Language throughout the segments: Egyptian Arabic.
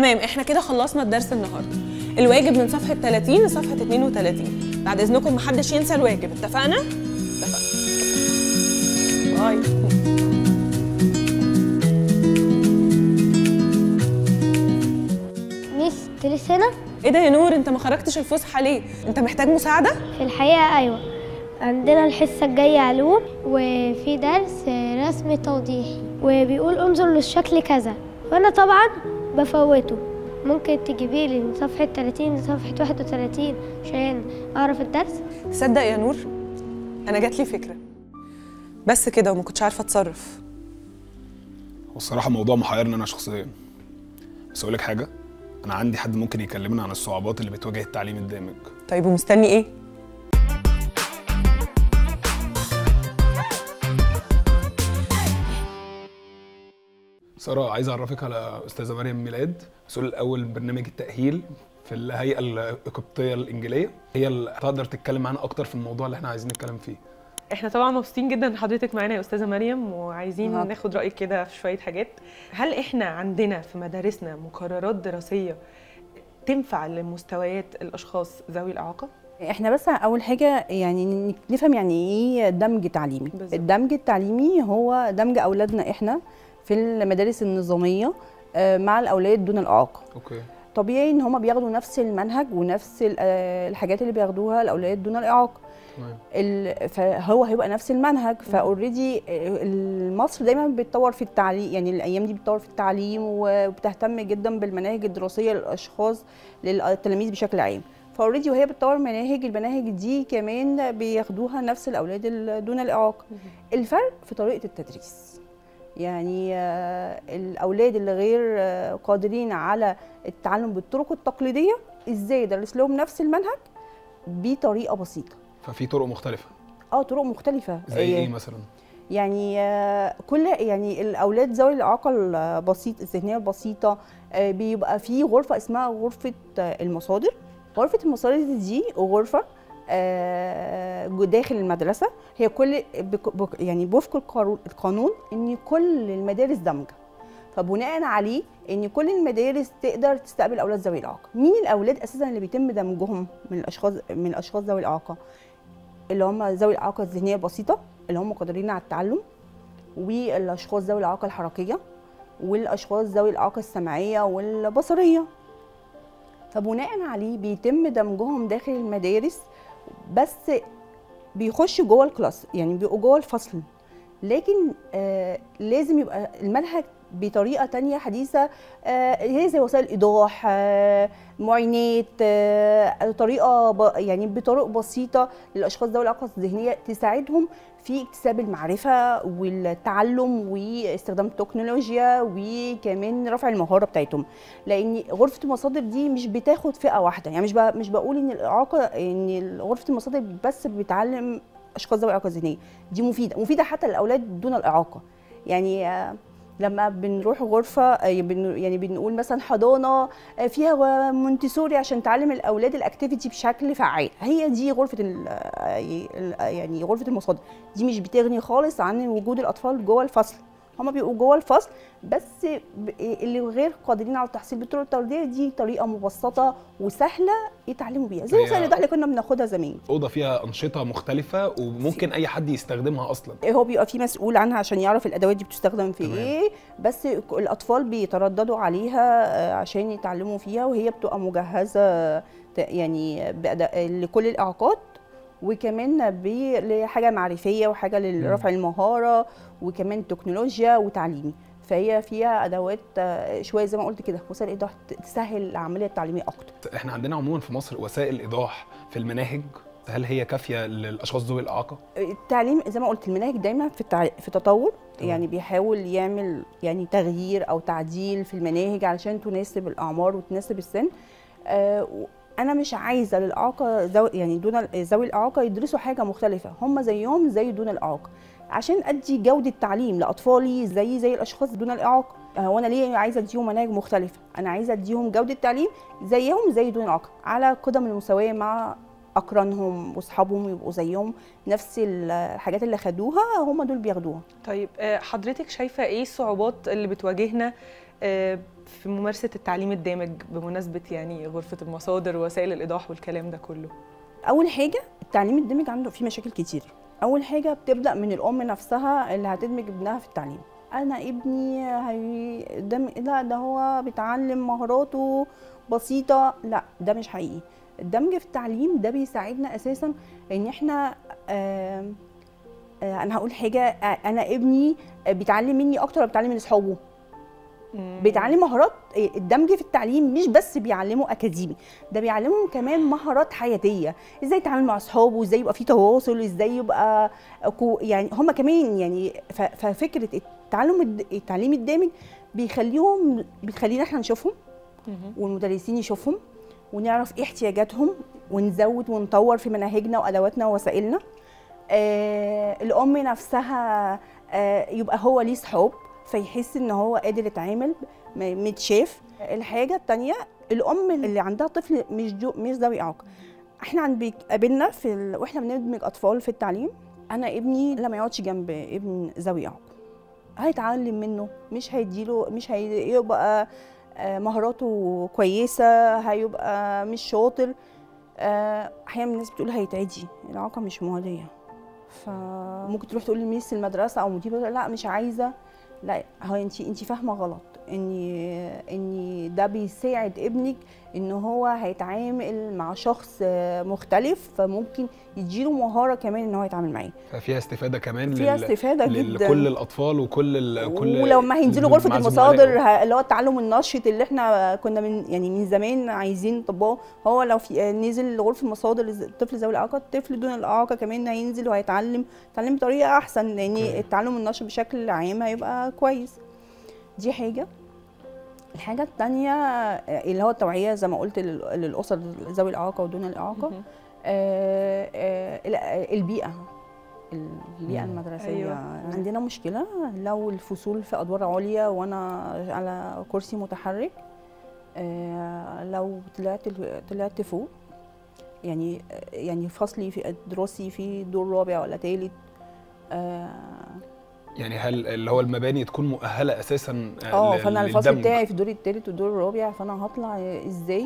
تمام احنا كده خلصنا الدرس النهارده الواجب من صفحه 30 لصفحه 32 بعد اذنكم محدش ينسى الواجب اتفقنا اتفقنا باي ميس تلسنة ايه ده يا نور انت ما خرجتش الفسحه ليه انت محتاج مساعده في الحقيقة أيوة عندنا الحصة الجاية علوم وفي درس رسم توضيحي وبيقول انظر للشكل كذا وأنا طبعا بفوته ممكن تجيبي لي من صفحة 30 لصفحة 31 عشان أعرف الدرس تصدق يا نور انا جات لي فكره بس كده وما كنتش عارفه اتصرف هو الصراحه الموضوع محيرني انا شخصيا بس اقول لك حاجه انا عندي حد ممكن يكلمنا عن الصعوبات اللي بتواجه التعليم الدامج طيب ومستني ايه ساره عايز اعرفك على استاذه مريم ميلاد مسؤول الاول برنامج التاهيل في الهيئه القبطيه الانجيليه هي اللي تقدر تتكلم معانا اكتر في الموضوع اللي احنا عايزين نتكلم فيه احنا طبعا مبسوطين جدا ان حضرتك معانا يا استاذه مريم وعايزين آه. ناخد رايك كده في شويه حاجات هل احنا عندنا في مدارسنا مقررات دراسيه تنفع لمستويات الاشخاص ذوي الاعاقه احنا بس اول حاجه يعني نفهم يعني ايه دمج تعليمي بالظبط. الدمج التعليمي هو دمج اولادنا احنا في المدارس النظاميه آه، مع الاولاد دون الاعاقه اوكي طبيعي ان هم بياخدوا نفس المنهج ونفس ال- آه، الحاجات اللي بياخدوها الاولاد دون الاعاقه تمام ال- فهو هيبقى نفس المنهج فاوريدي مصر دايما بتطور في التعليم يعني الايام دي بتطور في التعليم وبتهتم جدا بالمناهج الدراسيه للاشخاص للتلاميذ بشكل عام فاوريدي وهي بتطور مناهج المناهج دي كمان بياخدوها نفس الاولاد ال- دون الاعاقه الفرق في طريقه التدريس يعني آه، الاولاد اللي غير آه، قادرين على التعلم بالطرق التقليديه ازاي ادرس لهم نفس المنهج بطريقه بسيطه ففي طرق مختلفه اه طرق مختلفه زي ايه مثلا يعني آه، كل يعني الاولاد ذوي الاعاقه البسيط الذهنيه البسيطه آه، بيبقى في غرفه اسمها غرفه آه، المصادر غرفه المصادر دي غرفه آه، جو- داخل المدرسه هي كل بك- بك- يعني وفق القارو- القانون ان كل المدارس دمجه فبناء عليه ان كل المدارس تقدر تستقبل اولاد ذوي الاعاقه مين الاولاد اساسا اللي بيتم دمجهم من الاشخاص من الاشخاص ذوي الاعاقه اللي هم ذوي الاعاقه الذهنيه البسيطه اللي هم قادرين على التعلم والاشخاص ذوي الاعاقه الحركيه والاشخاص ذوي الاعاقه السمعيه والبصريه فبناء عليه بيتم دمجهم داخل المدارس بس بيخشوا جوه الكلاس يعني بيبقوا جوه الفصل لكن آه لازم يبقى المنهج بطريقه تانية حديثه آه هي زي وسائل ايضاح آه معاينات آه طريقه ب يعني بطرق بسيطه للاشخاص ذوي الاعاقه الذهنيه تساعدهم في اكتساب المعرفه والتعلم واستخدام التكنولوجيا وكمان رفع المهاره بتاعتهم لان غرفه المصادر دي مش بتاخد فئه واحده يعني مش ب- مش بقول ان الاعاقه ان غرفه المصادر بس بتعلم اشخاص ذوي اعاقه ذهنيه دي مفيده مفيده حتى للاولاد دون الاعاقه يعني آه، لما بنروح غرفه آه، بن- يعني بنقول مثلا حضانه آه، فيها مونتيسوري عشان تعلم الاولاد الاكتيفيتي بشكل فعال هي دي غرفه ال- آه، ال- آه، يعني غرفه المصادر دي مش بتغني خالص عن وجود الاطفال جوه الفصل هما بيبقوا جوه الفصل بس ب- اللي غير قادرين على التحصيل بالطرق التقليديه دي طريقه مبسطه وسهله يتعلموا بيها زي هي- وسائل الايضاح اللي كنا بناخدها زمان اوضه فيها انشطه مختلفه وممكن اي حد يستخدمها اصلا هو بيبقى في مسؤول عنها عشان يعرف الادوات دي بتستخدم في تمام. ايه بس ك- الاطفال بيترددوا عليها آه، عشان يتعلموا فيها وهي بتبقى مجهزه ت- يعني بأداء- لكل الاعاقات وكمان ب- لحاجه معرفيه وحاجه لرفع المهاره وكمان تكنولوجيا وتعليمي فهي فيها ادوات آه، شويه زي ما قلت كده وسائل ايضاح ت- تسهل العمليه التعليميه اكتر احنا عندنا عموما في مصر وسائل ايضاح في المناهج هل هي كافيه للاشخاص ذوي الاعاقه التعليم زي ما قلت المناهج دايما في التع... في تطور تمام. يعني بيحاول يعمل يعني تغيير او تعديل في المناهج علشان تناسب الاعمار وتناسب السن آه و- انا مش عايزه للاعاقه ذوي يعني دون ال- ذوي الاعاقه يدرسوا حاجه مختلفه هم زيهم زي دون الاعاقه عشان ادي جوده تعليم لاطفالي زي زي الاشخاص دون الاعاقه هو انا ليه عايزه اديهم مناهج مختلفه انا عايزه اديهم جوده تعليم زيهم زي دون الاعاقه على قدم المساواه مع اقرانهم واصحابهم يبقوا زيهم نفس الحاجات اللي خدوها هم دول بياخدوها طيب آه، حضرتك شايفه ايه الصعوبات اللي بتواجهنا آه، في ممارسه التعليم الدامج بمناسبه يعني غرفه المصادر ووسائل الايضاح والكلام ده كله اول حاجه التعليم الدمج عنده فيه مشاكل كتير اول حاجه بتبدا من الام نفسها اللي هتدمج ابنها في التعليم انا ابني هي دم... لا ده هو بيتعلم مهاراته بسيطه لا ده مش حقيقي الدمج في التعليم ده بيساعدنا اساسا ان احنا آه آه انا هقول حاجه آه انا ابني بيتعلم مني اكتر ولا بيتعلم من اصحابه بيتعلم مهارات الدمج في التعليم مش بس بيعلمه اكاديمي ده بيعلمهم كمان مهارات حياتيه ازاي يتعامل مع اصحابه ازاي يبقى في تواصل ازاي يبقى كو يعني هم كمان يعني ف- ففكره التعلم الد- التعليم الدامج بيخليهم بيخلينا احنا نشوفهم والمدرسين يشوفهم ونعرف ايه احتياجاتهم ونزود ونطور في مناهجنا وادواتنا ووسائلنا آه الام نفسها آه يبقى هو ليه صحاب فيحس ان هو قادر يتعامل م- متشاف الحاجه التانية الام اللي عندها طفل مش جو مش ذوي اعاقه احنا عند بيقابلنا في ال... واحنا بندمج اطفال في التعليم انا ابني لما يقعدش جنب ابن ذوي اعاقه هيتعلم منه مش هيديله مش هيبقى آه، مهاراته كويسه هيبقى مش شاطر آه، احيانا الناس بتقول هيتعدي الاعاقه مش معديه فممكن تروح تقول لميس المدرسه او مدير المدرسة، لا مش عايزه لا هو انت انت فاهمه غلط ان ان ده بيساعد ابنك ان هو هيتعامل مع شخص آه، مختلف فممكن يديله مهاره كمان ان هو يتعامل معاه ففيها استفاده كمان فيها لل- استفاده لل- جدا لكل الاطفال وكل ال... كل ولو ما هينزلوا غرفه مع المصادر زملائهم. ه- اللي هو التعلم النشط اللي احنا كنا من يعني من زمان عايزين نطبقه هو لو في نزل غرفه المصادر الز- الطفل ذوي الاعاقه الطفل دون الاعاقه كمان هينزل وهيتعلم يتعلم بطريقه احسن لان أوكي. التعلم النشط بشكل عام هيبقى كويس دي حاجه الحاجه الثانيه اللي هو التوعيه زي ما قلت لل- للاسر ذوي الاعاقه ودون الاعاقه مهم. آه، آه، ال- البيئه البيئه مم. المدرسيه أيوة. أيوة. عندنا مشكله لو الفصول في ادوار عليا وانا على كرسي متحرك آه، لو طلعت طلعت فوق يعني يعني فصلي في دراسي في دور رابع ولا ثالث يعني هل اللي هو المباني تكون مؤهله اساسا اه لل- فانا الفصل للدمج؟ بتاعي في الدور الثالث والدور الرابع فانا هطلع ازاي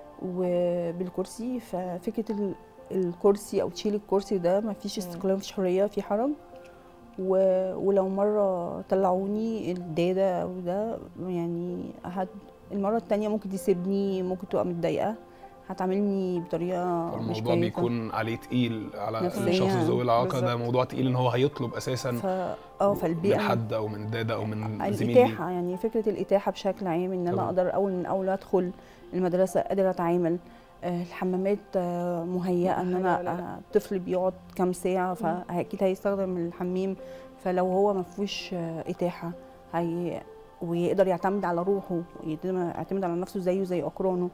وبالكرسي ففكره ال- الكرسي او تشيل الكرسي ده ما فيش استقلال مفيش حريه في حرج و... ولو مره طلعوني الداده او ده يعني هت... المره التانية ممكن تسيبني ممكن تبقى متضايقه هتعاملني بطريقه مش الموضوع كويسه بيكون عليه تقيل على نفسياً. الشخص ذوي الاعاقه ده بالظبط. موضوع تقيل ان هو هيطلب اساسا ف... اه فالبيئه من حد او من داده او من زميل ليه. الاتاحه يعني فكره الاتاحه بشكل عام ان انا طبعاً. اقدر اول من اول ادخل المدرسه قادره اتعامل آه، الحمامات آه، مهيئه ان مؤهلة ولا انا لأ؟ آه، الطفل بيقعد كام ساعه فاكيد هيستخدم الحمام فلو هو ما فيهوش آه، اتاحه هي ويقدر يعتمد على روحه يقدر يعتمد على نفسه زيه زي اقرانه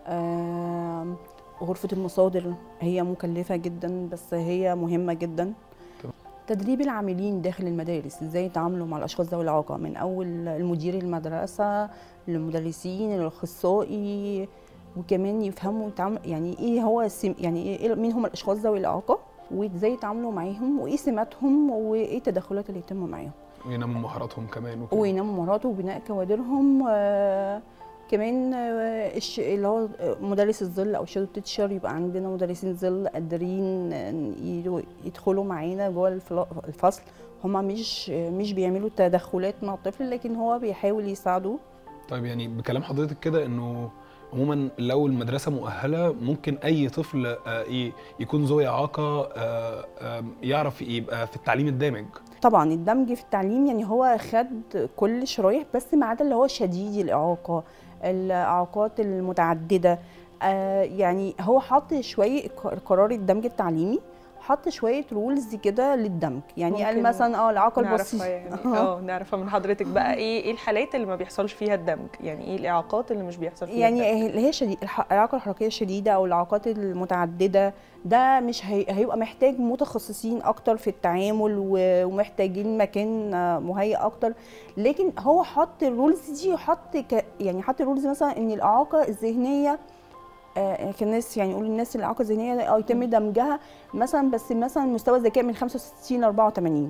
آم، غرفه المصادر هي مكلفه جدا بس هي مهمه جدا تدريب العاملين داخل المدارس ازاي يتعاملوا مع الاشخاص ذوي الاعاقه من اول المدير المدرسه للمدرسين للاخصائي وكمان يفهموا يتعامل يعني ايه هو السم يعني ايه مين هم الاشخاص ذوي الاعاقه وازاي يتعاملوا معاهم وايه سماتهم وايه التدخلات اللي يتم معاهم وينموا مهاراتهم كمان وكده. وينموا مهاراته وبناء كوادرهم آه كمان آه الش- اللي هو مدرس الظل او شادو تيتشر يبقى عندنا مدرسين ظل قادرين آه، ي- يدخلوا معانا جوه الفلا- الفصل هما مش مش بيعملوا تدخلات مع الطفل لكن هو بيحاول يساعده طيب يعني بكلام حضرتك كده انه عموما لو المدرسه مؤهله ممكن اي طفل آه، ي- يكون ذوي اعاقه آه، آه، يعرف يبقى في التعليم الدامج طبعا الدمج في التعليم يعني هو خد كل الشرايح بس ما عدا اللي هو شديد الاعاقه الاعاقات المتعدده آه يعني هو حط شويه قرار الدمج التعليمي حط شويه رولز كده للدمج يعني قال ممكن مثلا اه الاعاقه نعرفها البسيطه يعني اه نعرفها من حضرتك بقى ايه ايه الحالات اللي ما بيحصلش فيها الدمج يعني ايه الاعاقات اللي مش بيحصل فيها الدمج؟ يعني اللي هي شديد الح- الاعاقه الحركيه الشديده او الاعاقات المتعدده ده مش هي... هيبقى محتاج متخصصين اكتر في التعامل و- ومحتاجين مكان آه، مهيئ اكتر لكن هو حط الرولز دي وحط ك... يعني حط الرولز مثلا ان الاعاقه الذهنيه آه، كان الناس يعني يقول الناس الاعاقه الذهنيه اه يتم دمجها مثلا بس مثلا مستوى الذكاء من 65 ل 84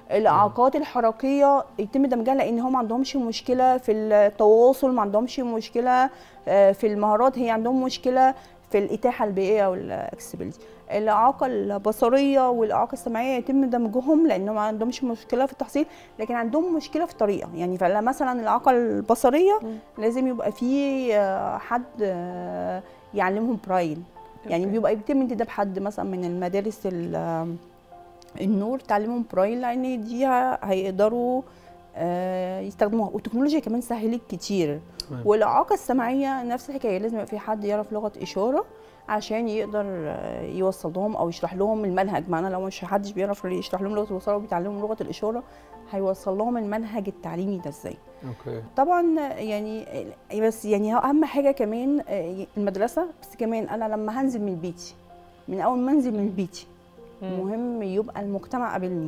الاعاقات الحركيه يتم دمجها لان هم ما عندهمش مشكله في التواصل ما عندهمش مشكله آه، في المهارات هي عندهم مشكله في الاتاحه البيئيه والاكسبيلتي الاعاقه البصريه والاعاقه السمعيه يتم دمجهم لان ما عندهمش مشكله في التحصيل لكن عندهم مشكله في الطريقه يعني فلا مثلا الاعاقه البصريه مم. لازم يبقى في آه، حد آه، يعلمهم برايل يعني أوكي. بيبقى يتم انتداب حد مثلا من المدارس ال- النور تعلمهم برايل لان دي ه- هيقدروا آه، يستخدموها والتكنولوجيا كمان سهلت كتير تمام. والاعاقه السمعيه نفس الحكايه لازم يبقى في حد يعرف لغه اشاره عشان يقدر آه، يوصل لهم او يشرح لهم المنهج معنا لو مش حدش بيعرف يشرح لهم لغه الوصول وبيتعلموا لغه الاشاره هيوصل لهم المنهج التعليمي ده ازاي اوكي طبعا يعني بس يعني هو اهم حاجه كمان آه، المدرسه بس كمان انا لما هنزل من بيتي من اول ما انزل من بيتي مم. مهم يبقى المجتمع قابلني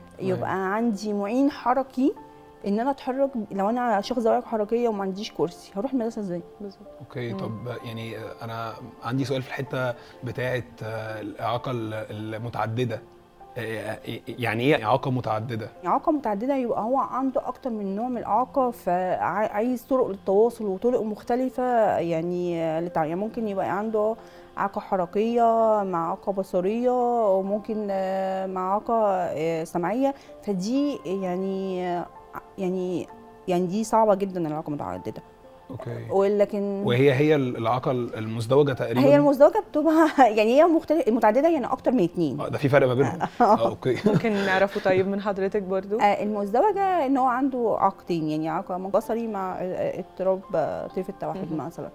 يبقى عندي معين حركي ان انا اتحرك لو انا شخص ذوي إعاقة حركيه وما عنديش كرسي هروح المدرسه ازاي بالظبط اوكي مم. طب يعني انا عندي سؤال في الحته بتاعه آه، الاعاقه المتعدده آه، يعني ايه اعاقه متعدده اعاقه متعدده يبقى هو عنده اكتر من نوع من الاعاقه فعايز طرق للتواصل وطرق مختلفه يعني آه، لتع- يعني ممكن يبقى عنده اعاقه حركيه مع اعاقه بصريه وممكن آه، مع اعاقه آه، سمعيه فدي يعني آه، يعني يعني دي صعبه جدا الاعاقه المتعدده اوكي ولكن وهي هي الاعاقه المزدوجه تقريبا هي المزدوجه بتبقى يعني هي مختلف المتعدده يعني اكتر من اتنين آه، ده في فرق ما بينهم اه اوكي ممكن نعرفه طيب من حضرتك برضو آه، المزدوجة ان هو عنده عاقتين يعني عاقة بصري مع آه، اضطراب آه، طيف التوحد مهم. مثلا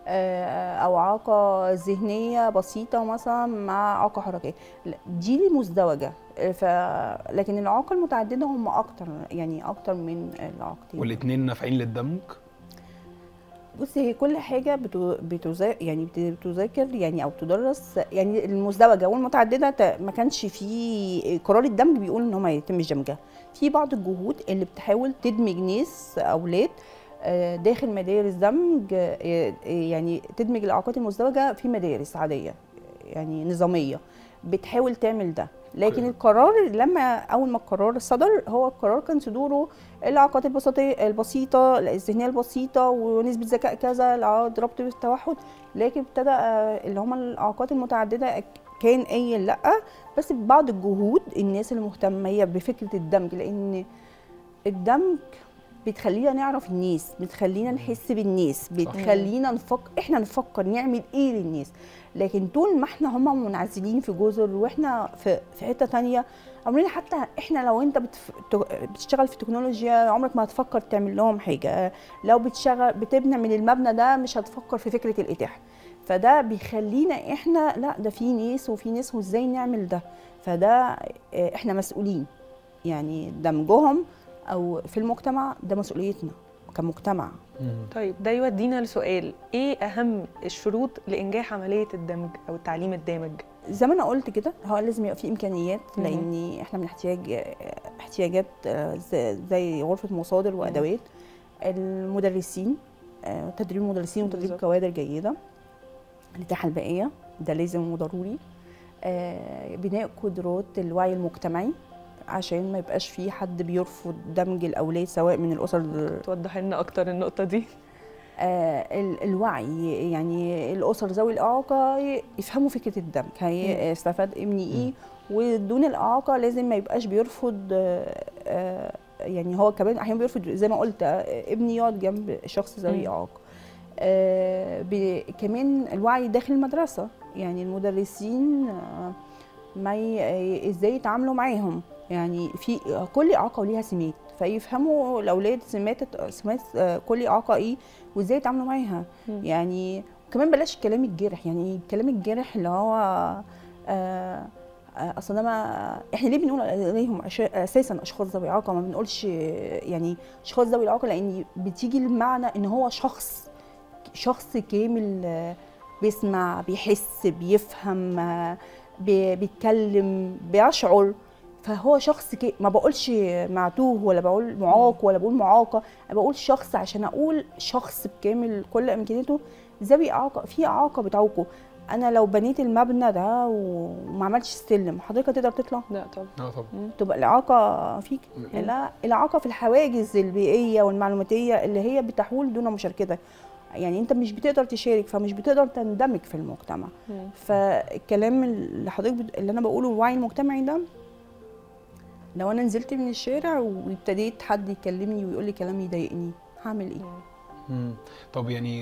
آه، او اعاقة ذهنية بسيطة مثلا مع اعاقة حركية لا، دي المزدوجة آه، ف لكن الاعاقة المتعددة هم اكتر يعني اكتر من العاقتين والاثنين نافعين للدمج بصي هي كل حاجه بتو... بتذا... يعني بت- بتذاكر يعني او تدرس يعني المزدوجه والمتعدده ت- ما كانش في قرار الدمج بيقول ان هم ما يتمش دمجها في بعض الجهود اللي بتحاول تدمج ناس اولاد آه، داخل مدارس دمج آه، يعني تدمج الاعاقات المزدوجه في مدارس عاديه يعني نظاميه بتحاول تعمل ده لكن أوكي. القرار لما اول ما القرار صدر هو القرار كان صدوره الاعاقات البسيطه البسيطه الذهنيه البسيطه ونسبه ذكاء كذا الاعاقات ربط بالتوحد لكن ابتدى آه، اللي هم الاعاقات المتعدده كان قايل لا بس ببعض الجهود الناس المهتميه بفكره الدمج لان الدمج بتخلينا نعرف الناس بتخلينا نحس بالناس بتخلينا نفكر احنا نفكر نعمل ايه للناس لكن طول ما احنا هم منعزلين في جزر واحنا في في حته تانية عمرنا حتى احنا لو انت بتف... ت- بتشتغل في التكنولوجيا عمرك ما هتفكر تعمل لهم حاجه لو بتشتغل بتبني من المبنى ده مش هتفكر في فكره الاتاحه فده بيخلينا احنا لا ده في ناس وفي ناس وازاي نعمل ده فده اه، احنا مسؤولين يعني دمجهم او في المجتمع ده مسؤوليتنا كمجتمع طيب ده يودينا لسؤال ايه اهم الشروط لانجاح عمليه الدمج او التعليم الدامج زي ما انا قلت كده هو لازم يبقى في امكانيات مهم. لان احنا من احتياج احتياجات آه، زي- زي غرفه مصادر وادوات المدرسين آه، تدريب المدرسين وتدريب بالظبط. كوادر جيده الاتاحه البيئيه ده لازم وضروري آه، بناء قدرات الوعي المجتمعي عشان ما يبقاش في حد بيرفض دمج الاولاد سواء من الاسر توضح لنا اكتر النقطه دي آه، ال- الوعي يعني الاسر ذوي الاعاقه ي- يفهموا فكره الدمج هيستفاد ابني ايه ودون الاعاقه لازم ما يبقاش بيرفض آه، آه، يعني هو كمان احيانا بيرفض زي ما قلت آه، ابني يقعد جنب شخص ذوي مم. اعاقه آه، ب- كمان الوعي داخل المدرسه يعني المدرسين آه، ما ي- ازاي يتعاملوا معاهم يعني في كل اعاقه وليها سمات فيفهموا الاولاد سمات سمات آه، كل اعاقه ايه وازاي يتعاملوا معاها مم. يعني كمان بلاش الكلام الجارح يعني الكلام الجارح اللي هو آه آه، اصل ده ما احنا ليه بنقول عليهم أش- اساسا اشخاص ذوي اعاقه ما بنقولش آه، يعني اشخاص ذوي اعاقه لان بتيجي المعنى ان هو شخص شخص كامل آه، بيسمع بيحس بيفهم آه، بي- بيتكلم بيشعر فهو شخص كي ما بقولش معتوه ولا بقول معاق ولا بقول معاقه انا بقول شخص عشان اقول شخص بكامل كل امكانياته ذوي اعاقه في اعاقه بتعوقه انا لو بنيت المبنى ده وما عملتش السلم حضرتك هتقدر تطلع لا طبعا اه طبعا تبقى الاعاقه فيك لا الاعاقه في الحواجز البيئيه والمعلوماتيه اللي هي بتحول دون مشاركتك يعني انت مش بتقدر تشارك فمش بتقدر تندمج في المجتمع مم. فالكلام اللي حضرتك بت... اللي انا بقوله الوعي المجتمعي ده لو انا نزلت من الشارع وابتديت حد يكلمني ويقول لي كلام يضايقني هعمل ايه مم. طب يعني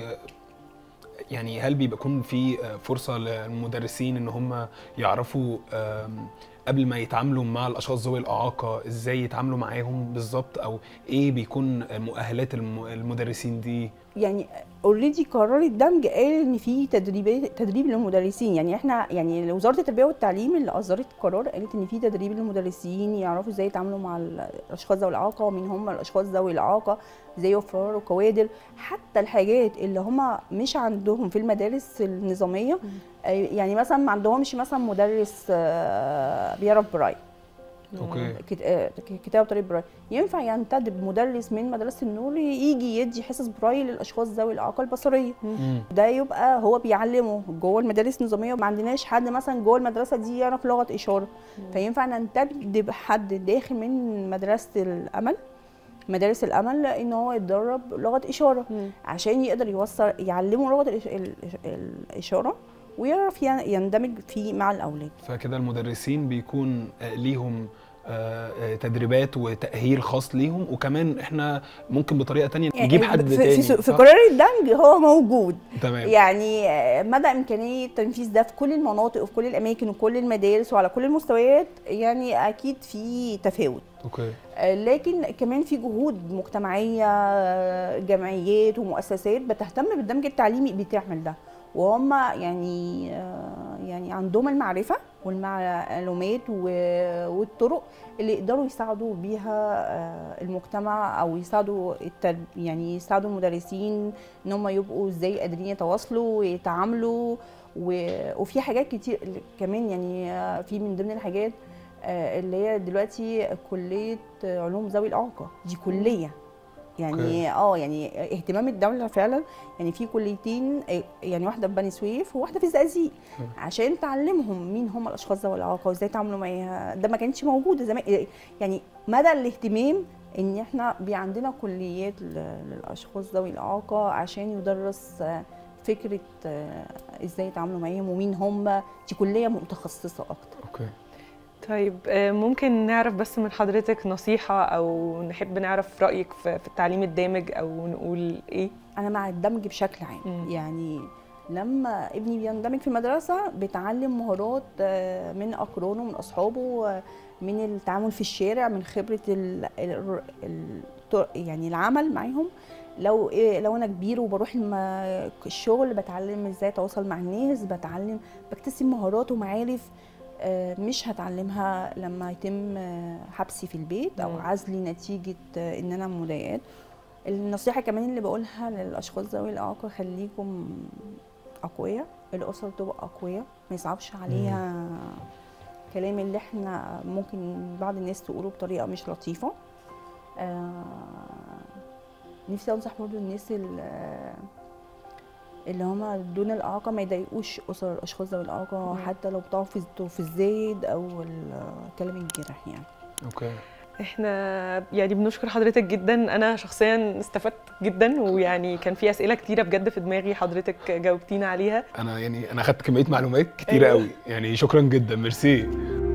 يعني هل بيكون في فرصه للمدرسين ان هم يعرفوا آم، قبل ما يتعاملوا مع الاشخاص ذوي الاعاقه ازاي يتعاملوا معاهم بالظبط او ايه بيكون مؤهلات الم- المدرسين دي يعني اوريدي قرار الدمج قال ان في تدريبات تدريب للمدرسين يعني احنا يعني وزاره التربيه والتعليم اللي اصدرت قرار قالت ان في تدريب للمدرسين يعرفوا ازاي يتعاملوا مع الاشخاص ذوي الاعاقه ومين هم الاشخاص ذوي الاعاقه ازاي يوفروا كوادر حتى الحاجات اللي هم مش عندهم في المدارس النظاميه آه، يعني مثلا ما عندهمش مثلا مدرس آه، بيعرف برايل اوكي كت- آه، ك- كتابه بطريقه برايل ينفع ينتدب مدرس من مدرسه النور يجي يدي حصص برايل للاشخاص ذوي الاعاقه البصريه مم. ده يبقى هو بيعلمه جوه المدارس النظاميه وما عندناش حد مثلا جوه المدرسه دي يعرف لغه اشاره فينفع ننتدب حد داخل من مدرسه الامل مدارس الامل ان هو يتدرب لغه اشاره مم. عشان يقدر يوصل يعلمه لغه الإش- ال- الاشاره ويعرف ين- يندمج فيه مع الاولاد فكده المدرسين بيكون آه، ليهم آه، آه، تدريبات وتأهيل خاص ليهم وكمان احنا ممكن بطريقة تانية نجيب حد في, تاني في, في صح؟ قرار الدمج هو موجود تمام يعني آه، مدى امكانيه تنفيذ ده في كل المناطق وفي كل الاماكن وكل المدارس وعلى كل المستويات يعني اكيد في تفاوت اوكي آه، لكن كمان في جهود مجتمعيه آه، جمعيات ومؤسسات بتهتم بالدمج التعليمي بتعمل ده وهم يعني آه، يعني عندهم المعرفه والمعلومات و- والطرق اللي يقدروا يساعدوا بيها آه، المجتمع او يساعدوا الترب يعني يساعدوا المدرسين ان هم يبقوا ازاي قادرين يتواصلوا ويتعاملوا و- وفي حاجات كتير كمان يعني آه، في من ضمن الحاجات آه، اللي هي دلوقتي كليه علوم ذوي الاعاقه دي كليه يعني اه يعني اهتمام الدوله فعلا يعني في كليتين آه، يعني واحده في بني سويف وواحده في الزقازيق مم. عشان تعلمهم مين هم الاشخاص ذوي الاعاقه وازاي يتعاملوا معاها ده ما كانش موجود زمان يعني مدى الاهتمام ان احنا بي عندنا كليات ل- للاشخاص ذوي الاعاقه عشان يدرس آه، فكره آه، ازاي يتعاملوا معاهم ومين هم دي كليه متخصصه اكتر اوكي طيب آه، ممكن نعرف بس من حضرتك نصيحة أو نحب نعرف رأيك في في التعليم الدامج أو نقول إيه؟ انا مع الدمج بشكل عام مم. يعني لما ابني بيندمج في المدرسه بيتعلم مهارات آه، من اقرانه من اصحابه آه، من التعامل في الشارع من خبره ال ال ال يعني العمل معاهم لو إيه لو انا كبير وبروح الم- الشغل بتعلم ازاي اتواصل مع الناس بتعلم بكتسب مهارات ومعارف آه، مش هتعلمها لما يتم آه، حبسي في البيت او مم. عزلي نتيجه آه، ان انا مضايقات النصيحه كمان اللي بقولها للاشخاص ذوي الاعاقه خليكم اقوياء الاسر تبقى اقوياء ما يصعبش عليها كلام اللي احنا ممكن بعض الناس تقوله بطريقه مش لطيفه آه نفسي انصح برضو الناس ال- اللي هما دون الاعاقه ما يضايقوش اسر الاشخاص ذوي الاعاقه مم. حتى لو بتاعوا في في الزايد او الكلام الجرح يعني اوكي احنا يعني بنشكر حضرتك جدا انا شخصيا استفدت جدا ويعني كان في اسئله كتيره بجد في دماغي حضرتك جاوبتينا عليها انا يعني انا اخدت كميه معلومات كتيره أيوة. قوي يعني شكرا جدا ميرسي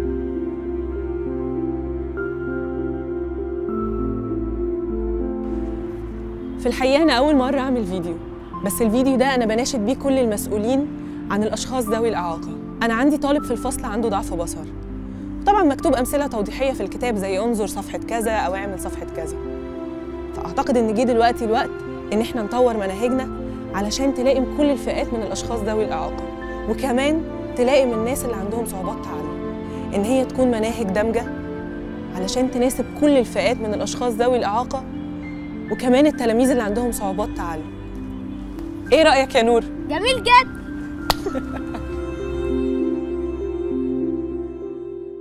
في الحقيقه انا اول مره اعمل فيديو بس الفيديو ده انا بناشد بيه كل المسؤولين عن الاشخاص ذوي الاعاقه انا عندي طالب في الفصل عنده ضعف بصر طبعا مكتوب امثله توضيحيه في الكتاب زي انظر صفحه كذا او اعمل صفحه كذا فاعتقد ان جه دلوقتي الوقت ان احنا نطور مناهجنا علشان تلائم كل الفئات من الاشخاص ذوي الاعاقه وكمان تلائم الناس اللي عندهم صعوبات تعلم ان هي تكون مناهج دامجه علشان تناسب كل الفئات من الاشخاص ذوي الاعاقه وكمان التلاميذ اللي عندهم صعوبات تعلم ايه رايك يا نور جميل جدا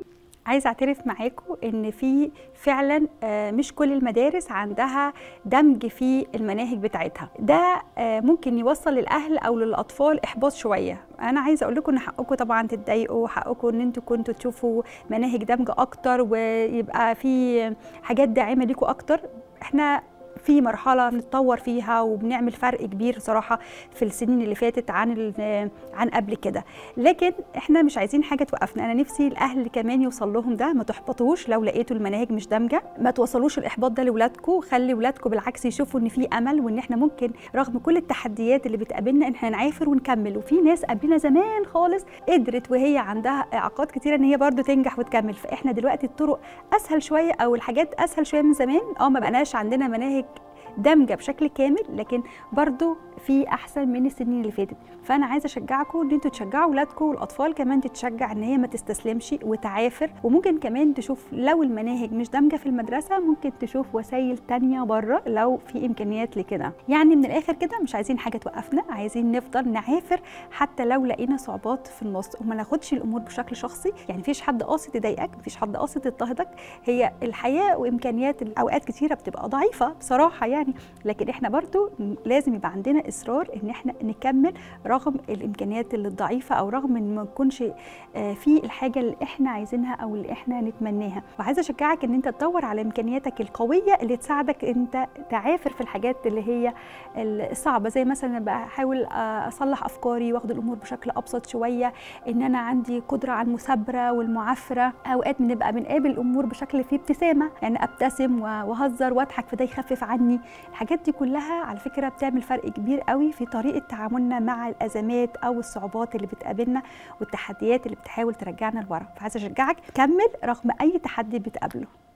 عايزه اعترف معاكم ان في فعلا آه، مش كل المدارس عندها دمج في المناهج بتاعتها ده آه، ممكن يوصل للاهل او للاطفال احباط شويه انا عايزه اقول لكم ان حقكم طبعا تتضايقوا حقكم ان انتوا كنتوا تشوفوا مناهج دمج اكتر ويبقى في حاجات داعمه ليكم اكتر احنا في مرحله بنتطور فيها وبنعمل فرق كبير صراحه في السنين اللي فاتت عن ال- عن قبل كده لكن احنا مش عايزين حاجه توقفنا انا نفسي الاهل كمان يوصل لهم ده ما تحبطوش لو لقيتوا المناهج مش دامجه ما توصلوش الاحباط ده لاولادكم خلي ولادكم بالعكس يشوفوا ان في امل وان احنا ممكن رغم كل التحديات اللي بتقابلنا ان احنا نعافر ونكمل وفي ناس قبلنا زمان خالص قدرت وهي عندها اعاقات كتيره ان هي برضو تنجح وتكمل فاحنا دلوقتي الطرق اسهل شويه او الحاجات اسهل شويه من زمان اه ما بقناش عندنا مناهج دامجه بشكل كامل لكن برضو في احسن من السنين اللي فاتت فانا عايزه اشجعكم ان انتوا تشجعوا اولادكم والاطفال كمان تتشجع ان هي ما تستسلمش وتعافر وممكن كمان تشوف لو المناهج مش دامجه في المدرسه ممكن تشوف وسائل تانية بره لو في امكانيات لكده يعني من الاخر كده مش عايزين حاجه توقفنا عايزين نفضل نعافر حتى لو لقينا صعوبات في النص وما ناخدش الامور بشكل شخصي يعني مفيش حد قاصد يضايقك مفيش حد قاصد يضطهدك هي الحياه وامكانيات اوقات كتيره بتبقى ضعيفه بصراحه يعني لكن احنا برضو لازم يبقى عندنا اصرار ان احنا نكمل رغم الامكانيات اللي الضعيفه او رغم ان ما نكونش آه، في الحاجه اللي احنا عايزينها او اللي احنا نتمناها وعايزه اشجعك ان انت تدور على امكانياتك القويه اللي تساعدك انت تعافر في الحاجات اللي هي الصعبه زي مثلا أنا بحاول آه، اصلح افكاري واخد الامور بشكل ابسط شويه ان انا عندي قدره على المثابره والمعافره اوقات بنبقى بنقابل الامور بشكل فيه ابتسامه يعني ابتسم واهزر واضحك فده يخفف عني الحاجات دي كلها على فكره بتعمل فرق كبير قوي في طريقه تعاملنا مع الازمات او الصعوبات اللي بتقابلنا والتحديات اللي بتحاول ترجعنا لورا فعايزه اشجعك كمل رغم اي تحدي بتقابله